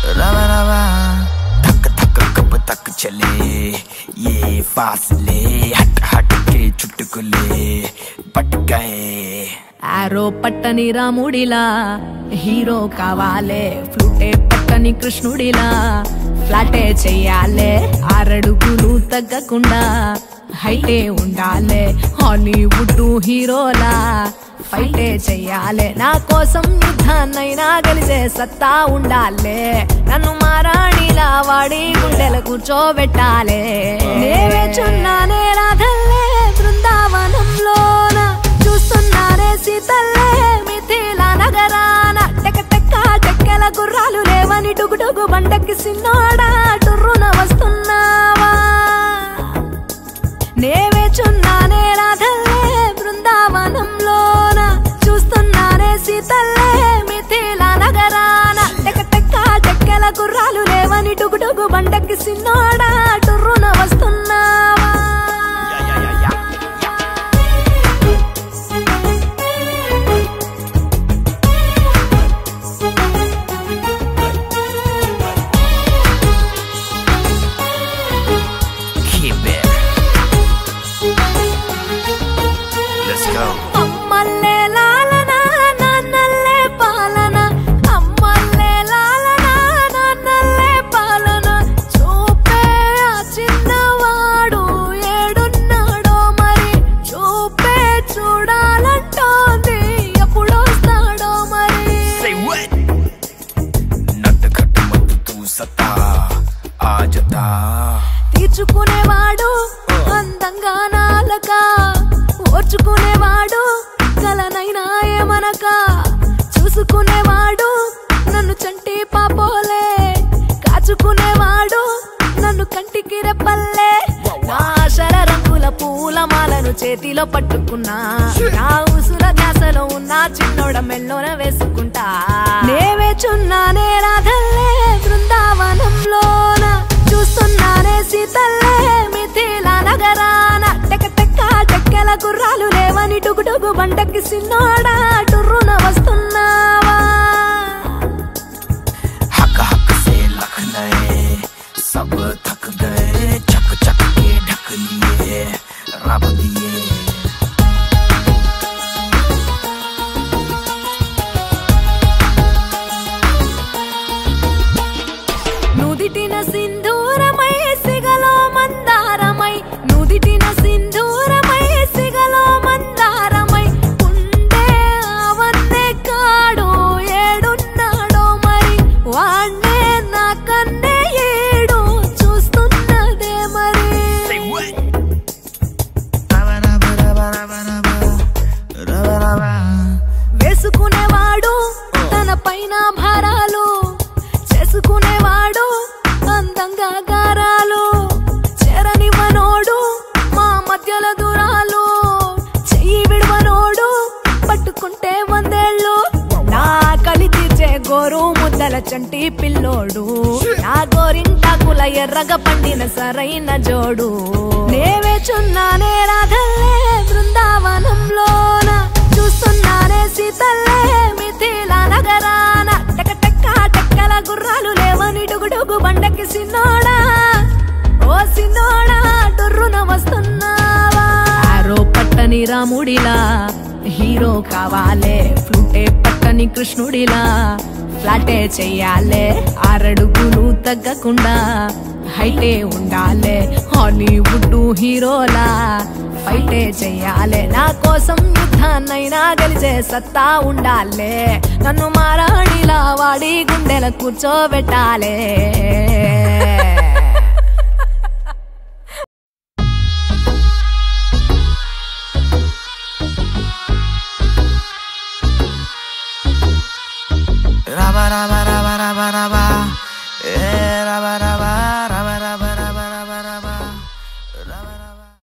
रवा रवा धक धक कब तक चले ये फासले हट हट के चुटकुले पट गए ఆరో పట్టని రాముడిలా హీరో కావాలే ఫ్లూటే పట్టని కృష్ణుడిలా ఫ్లాటే చెయ్యాలే ఆరడుగులు తగ్గకుండా హైటే ఉండాలే హాలీవుడ్ హీరోలా ఫైటే చెయ్యాలే నా కోసం యుద్ధాన్నైనా గెలిచే సత్తా ఉండాలే నన్ను మారాణిలా వాడి గుండెల కూర్చోబెట్టాలే నేవే చున్నానే రాధల్లే బృందావనంలోన చూస్తున్నానే సీతల్లే మిథిల నగరాన టెక టెక్క టెక్కెల గుర్రాలు లేవని టుగుటుగు బండకి సిన్నోడా టుర్రున వస్తున్నావా నేవే చున్నానే రాధల్లే బృందావనంలోన చూస్తున్నానే సీతల్లే మిథిల నగరాన టెక టెక్క టెక్కెల గుర్రాలు లేవని టుగుటుగు బండకి సిన్నోడా టుర్రున వస్తున్నావా Keep it. Let's go. అమ్మల్లే లాలన నాన్నల్లే పాలన అమ్మల్లే లాలన నాన్నల్లే పాలన చూపే ఆ చిన్నవాడు ఏడున్నాడో మరి చూపే చూడాలంటోంది ఎప్పుడొస్తాడో మరి Say what? నట్ట కట్టు మత్తు తూ సత్తా ఆ జతా తీర్చుకునేవాడు అందంగా నాలక ఓర్చుకునేవాడు కలనైనా ఏమనక చూసుకునేవాడు నన్ను చంటి పాపోలే కాచుకునేవాడు నన్ను కంటికి రెప్పల్లే నా శర రంగుల పూలమాలను చేతిలో పట్టుకున్నా నా ఉసుల ధ్యాసలో ఉన్న చిన్నోడ మెల్లోన వేసుకుంటా నేవే చున్నానే రాధల్లే బృందావనంలోన చూస్తున్నానే సీతల్లే మిథిల నగరాన టెక టెక్క టెక్కెల గుర్రాలు లేవని టుగుటుగు బండకి సిన్నోడా టుర్రున వస్తున్నావా हक हक से लख नए सब थक गए चक चक के ढक लिए रब दिए నుదిటిన సింధూరమై సిగలో మందారమై నుదిటిన సింధూరమై సిగలో మందారమై ఉండే అవన్నే కాడు ఏడున్నాడో మరి వాణ్ణే నా కన్నే ఏడు చూస్తున్నదే మరి Say what? Raba raba raba raba raba raba raba వేసుకునేవాడు తన పైన భారాలు చేసుకునేవాడు అందంగా గారాలు చెరని మనోడు మా మధ్యల దూరాలు చెయ్యి విడవనోడు పట్టుకుంటే వందేళ్ళు నా కలి తీర్చే గోరు ముద్దల చంటి పిల్లోడు నా గోరింటాకుల ఎర్రగా పండిన సరైన జోడు నేవే చున్నానే రాధల్లే బృందావనంలోన చూస్తున్నానే సీతల్లే మిథిల నగరాన టక టక్క టక్కల గుర్రాలు లేవని డుగుడుగు బండకి సిన్నోడా ఓ సిన్నోడా డుర్రున వస్తున్నావా ఆరో పట్టని రాముడిలా హీరో కావాలే ఫ్లూటే పట్టని కృష్ణుడిలా ఫ్లాటే చెయ్యాలే ఆరడుగులు తగ్గకుండా హైటే ఉండాలే హాలీవుడ్ హీరోలా ఫైటే చెయ్యాలే నా కోసం యుద్ధాన్నైనా గెలిచే సత్తా ఉండాలే నన్ను మారాణిలా వాడి గుండెల కూర్చోబెట్టాలే raba raba raba raba raba